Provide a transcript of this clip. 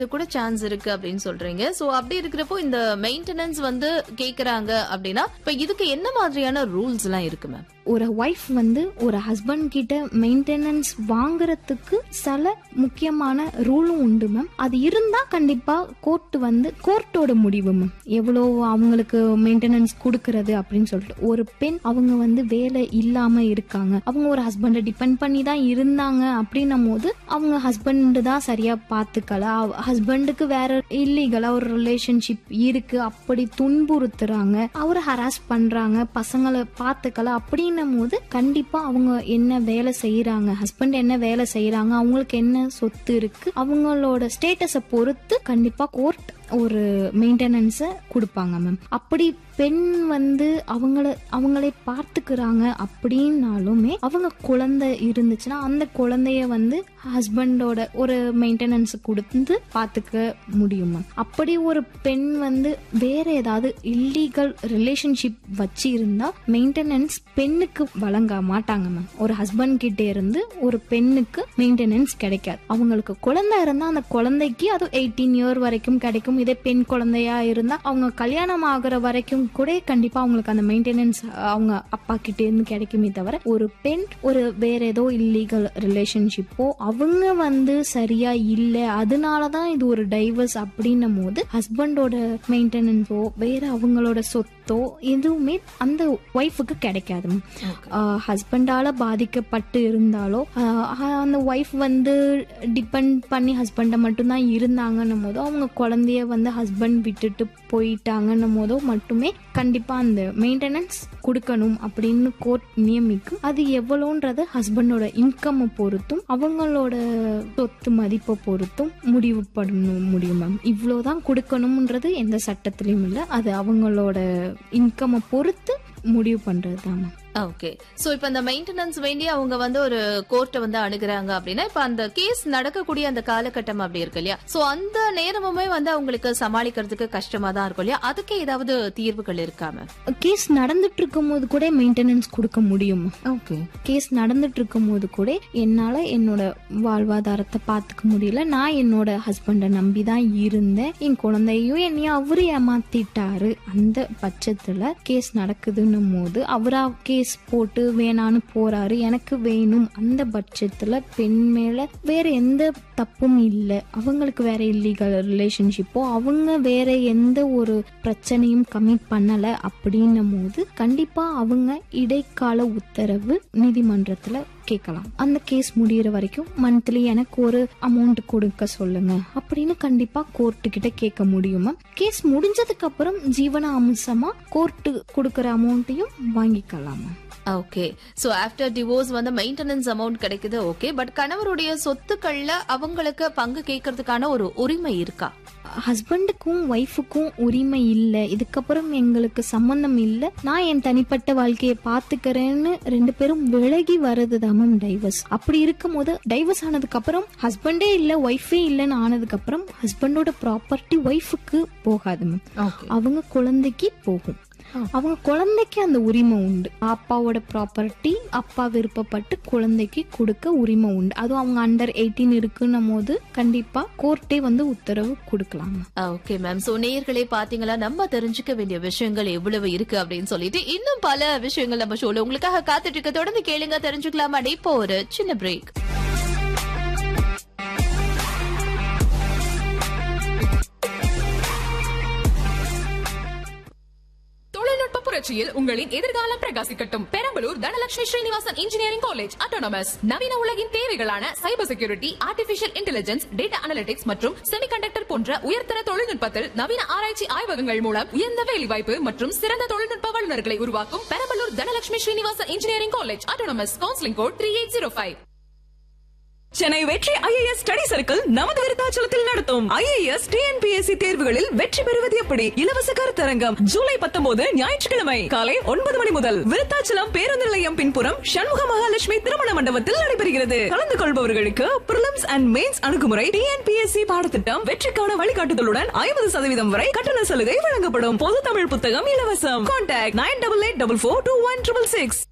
கூட சான்ஸ் இருக்கு அப்படின்னு சொல்றீங்க சோ அப்படி இருக்கிறப்போ இந்த மெயின்டெனன்ஸ் வந்து கேக்குறாங்க அப்படின்னா இப்ப இதுக்கு என்ன மாதிரியான ரூல்ஸ் எல்லாம் இருக்கு மேம் ஒரு ஒய்ஃப் வந்து ஒரு ஹஸ்பண்ட் கிட்ட மெயின்டெனன்ஸ் வாங்குறதுக்கு சில முக்கியமான ரூலும் உண்டு மேம் அது இருந்தா கண்டிப்பா கோர்ட் வந்து கோர்ட்டோட முடிவு மேம் எவ்வளோ அவங்களுக்கு மெயின்டெனன்ஸ் கொடுக்கறது அப்படின்னு சொல்லிட்டு ஒரு பெண் அவங்க வந்து வேலை இல்லாம இருக்காங்க அவங்க ஒரு ஹஸ்பண்டை டிபெண்ட் பண்ணி தான் இருந்தாங்க அப்படின்னும் போது அவங்க ஹஸ்பண்ட் தான் சரியா பாத்துக்கல ஹஸ்பண்டுக்கு வேற இல்லீகலா ஒரு ரிலேஷன்ஷிப் இருக்கு அப்படி துன்புறுத்துறாங்க அவரை ஹராஸ் பண்றாங்க பசங்களை பாத்துக்கல அப்படின்னும் போது கண்டிப்பா அவங்க என்ன வேலை செய்யறாங்க ஹஸ்பண்ட் என்ன வேலை செய்யறாங்க அவங்களுக்கு என்ன சொத்து இருக்கு அவங்களோட ஸ்டேட்டஸை பொறுத்து கண்டிப்பா கோர்ட் ஒரு மெயின்டெனன்ஸை கொடுப்பாங்க மேம் அப்படி பெண் வந்து அவங்கள அவங்களே பார்த்துக்கிறாங்க அப்படின்னாலுமே அவங்க குழந்தை இருந்துச்சுன்னா அந்த குழந்தைய வந்து ஹஸ்பண்டோட ஒரு மெயின்டெனன்ஸ் கொடுத்து பார்த்துக்க முடியும் மேம் அப்படி ஒரு பெண் வந்து வேற ஏதாவது இல்லீகல் ரிலேஷன்ஷிப் வச்சு இருந்தா மெயின்டெனன்ஸ் பெண்ணுக்கு வழங்க மாட்டாங்க மேம் ஒரு ஹஸ்பண்ட் கிட்ட இருந்து ஒரு பெண்ணுக்கு மெயின்டெனன்ஸ் கிடைக்காது அவங்களுக்கு குழந்தை இருந்தா அந்த குழந்தைக்கு அது எயிட்டீன் இயர் வரைக்கும் கிடைக்கும் இதே பெண் குழந்தையா இருந்தா அவங்க கல்யாணம் ஆகுற வரைக்கும் கூட கண்டிப்பா அவங்களுக்கு அந்த மெயின்டெனன்ஸ் அவங்க அப்பா கிட்ட இருந்து கிடைக்குமே தவிர ஒரு பெண் ஒரு வேற ஏதோ இல்லீகல் ரிலேஷன்ஷிப்போ அவங்க வந்து சரியா இல்ல அதனாலதான் இது ஒரு டைவர்ஸ் அப்படின்னும் போது ஹஸ்பண்டோட மெயின்டெனன்ஸோ வேற அவங்களோட சொத்தோ எதுவுமே அந்த ஒய்ஃபுக்கு கிடைக்காது ஹஸ்பண்டால பாதிக்கப்பட்டு இருந்தாலோ ஆஹ் அந்த ஒய்ஃப் வந்து டிபெண்ட் பண்ணி ஹஸ்பண்டை மட்டும்தான் இருந்தாங்கன்னும் போதோ அவங்க குழந்தைய வந்து ஹஸ்பண்ட் விட்டுட்டு போயிட்டாங்கன்னும் போதோ மட்டுமே கண்டிப்பா அந்த மெயின்டெனன்ஸ் கொடுக்கணும் அப்படின்னு கோர்ட் நியமிக்கும் அது எவ்வளோன்றது ஹஸ்பண்டோட இன்கம் பொறுத்தும் அவங்களோட சொத்து மதிப்பை பொறுத்தும் முடிவு பண்ண முடியும் மேம் இவ்வளோதான் கொடுக்கணும்ன்றது எந்த சட்டத்திலையும் இல்லை அது அவங்களோட இன்கம்மை பொறுத்து முடிவு பண்றது தான் மேம் ஓகே சோ இப்ப அந்த மெயின்டெனன்ஸ் வேண்டி அவங்க வந்து ஒரு கோர்ட்டை வந்து அணுகுறாங்க அப்படின்னா இப்ப அந்த கேஸ் நடக்கக்கூடிய அந்த காலகட்டம் அப்படி இருக்கு இல்லையா சோ அந்த நேரமுமே வந்து அவங்களுக்கு சமாளிக்கிறதுக்கு கஷ்டமா தான் இருக்கும் இல்லையா அதுக்கு ஏதாவது தீர்வுகள் இருக்காம கேஸ் நடந்துட்டு இருக்கும் போது கூட மெயின்டெனன்ஸ் கொடுக்க முடியும் ஓகே கேஸ் நடந்துட்டு இருக்கும் போது கூட என்னால என்னோட வாழ்வாதாரத்தை பார்த்துக்க முடியல நான் என்னோட ஹஸ்பண்டை நம்பி தான் இருந்தேன் என் குழந்தையும் என்னையும் அவரு ஏமாத்திட்டாரு அந்த பட்சத்துல கேஸ் நடக்குதுன்னும் போது அவரா கேஸ் போட்டு வேணான்னு போறாரு எனக்கு வேணும் அந்த பட்சத்துல பெண் மேல வேற எந்த தப்பும் இல்லை அவங்களுக்கு வேற இல்லீகல் ரிலேஷன்ஷிப்போ அவங்க வேற எந்த ஒரு பிரச்சனையும் கமிட் பண்ணல அப்படின்னும் போது கண்டிப்பா அவங்க இடைக்கால உத்தரவு நீதிமன்றத்துல கேட்கலாம் அந்த கேஸ் முடியிற வரைக்கும் மந்த்லி எனக்கு ஒரு அமௌண்ட் கொடுக்க சொல்லுங்க அப்படின்னு கண்டிப்பா கோர்ட்டு கிட்ட கேட்க முடியுமா கேஸ் முடிஞ்சதுக்கு அப்புறம் ஜீவன அம்சமா கோர்ட்டு கொடுக்கற அமௌண்ட்டையும் வாங்கிக்கலாம் ஓகே சோ ஆஃப்டர் டிவோர்ஸ் வந்து மெயின்டெனன்ஸ் அமௌண்ட் கிடைக்குது ஓகே பட் கணவருடைய சொத்துக்கள்ல அவங்களுக்கு பங்கு கேட்கறதுக்கான ஒரு உரிமை இருக்கா ஹஸ்பண்டுக்கும் ஒய்ஃபுக்கும் உரிமை இல்லை இதுக்கப்புறம் எங்களுக்கு சம்பந்தம் இல்லை நான் என் தனிப்பட்ட வாழ்க்கையை பார்த்துக்கிறேன்னு ரெண்டு பேரும் விலகி வர்றது தான் மேம் டைவர்ஸ் அப்படி இருக்கும் போது டைவர்ஸ் ஆனதுக்கு அப்புறம் ஹஸ்பண்டே இல்லை ஒய்ஃபே இல்லைன்னு ஆனதுக்கு அப்புறம் ஹஸ்பண்டோட ப்ராப்பர்ட்டி ஒய்ஃபுக்கு போகாது மேம் ஓகே அவங்க குழந்தைக்கு போகும் அவங்க குழந்தைக்கு அந்த உரிமை உண்டு அப்பாவோட ப்ராப்பர்ட்டி அப்பா விருப்பப்பட்டு குழந்தைக்கு கொடுக்க உரிமை உண்டு அதுவும் அவங்க அண்டர் எயிட்டீன் இருக்குன்னும் போது கண்டிப்பா கோர்ட்டே வந்து உத்தரவு கொடுக்கலாம் ஓகே மேம் சோ நேயர்களே பாத்தீங்களா நம்ம தெரிஞ்சுக்க வேண்டிய விஷயங்கள் எவ்வளவு இருக்கு அப்படின்னு சொல்லிட்டு இன்னும் பல விஷயங்கள் நம்ம ஷோல உங்களுக்காக காத்துட்டு இருக்க தொடர்ந்து கேளுங்க தெரிஞ்சுக்கலாமா இப்போ ஒரு சின்ன பிரேக் தொழில்நுட்ப புரட்சியில் உங்களின் எதிர்காலம் பிரகாசிக்கட்டும் Perambalur Dhanalakshmi Srinivasan engineering college autonomous நவீன உலகின் தேவைகளான cyber security artificial intelligence data analytics மற்றும் செமிகண்டக்டர் போன்ற உயர்தர தொழில்நுட்பத்தில் நவீன ஆராய்ச்சி ஆய்வகங்கள் மூலம் உயர்ந்த வேலைவாய்ப்பு மற்றும் சிறந்த தொழில்நுட்ப வல்லுநர்களை உருவாக்கும் Perambalur Dhanalakshmi Srinivasan engineering college autonomous counselling code three eight zero five Chennai Vetri IAS study circle நமது விருத்தாச்சலத்தில் நடத்தும் ஐஏஎஸ் டிஎன்பிஎஸ்சி தேர்வுகளில் வெற்றி பெறுவது எப்படி இலவச கருத்தரங்கம் ஜூலை பத்தொன்பது ஞாயிற்றுக்கிழமை காலை ஒன்பது மணி முதல் விருத்தாச்சலம் பேருந்து நிலையம் பின்புறம் சண்முக மகாலட்சுமி திருமண மண்டபத்தில் நடைபெறுகிறது கலந்து கொள்பவர்களுக்கு பிரிலிம்ஸ் அண்ட் மெயின்ஸ் அணுகுமுறை டிஎன்பிஎஸ்சி பாடத்திட்டம் வெற்றிக்கான வழிகாட்டுதலுடன் ஐம்பது சதவீதம் வரை கட்டண சலுகை வழங்கப்படும் பொது தமிழ் புத்தகம் இலவசம் contact nine double eight double four two one triple six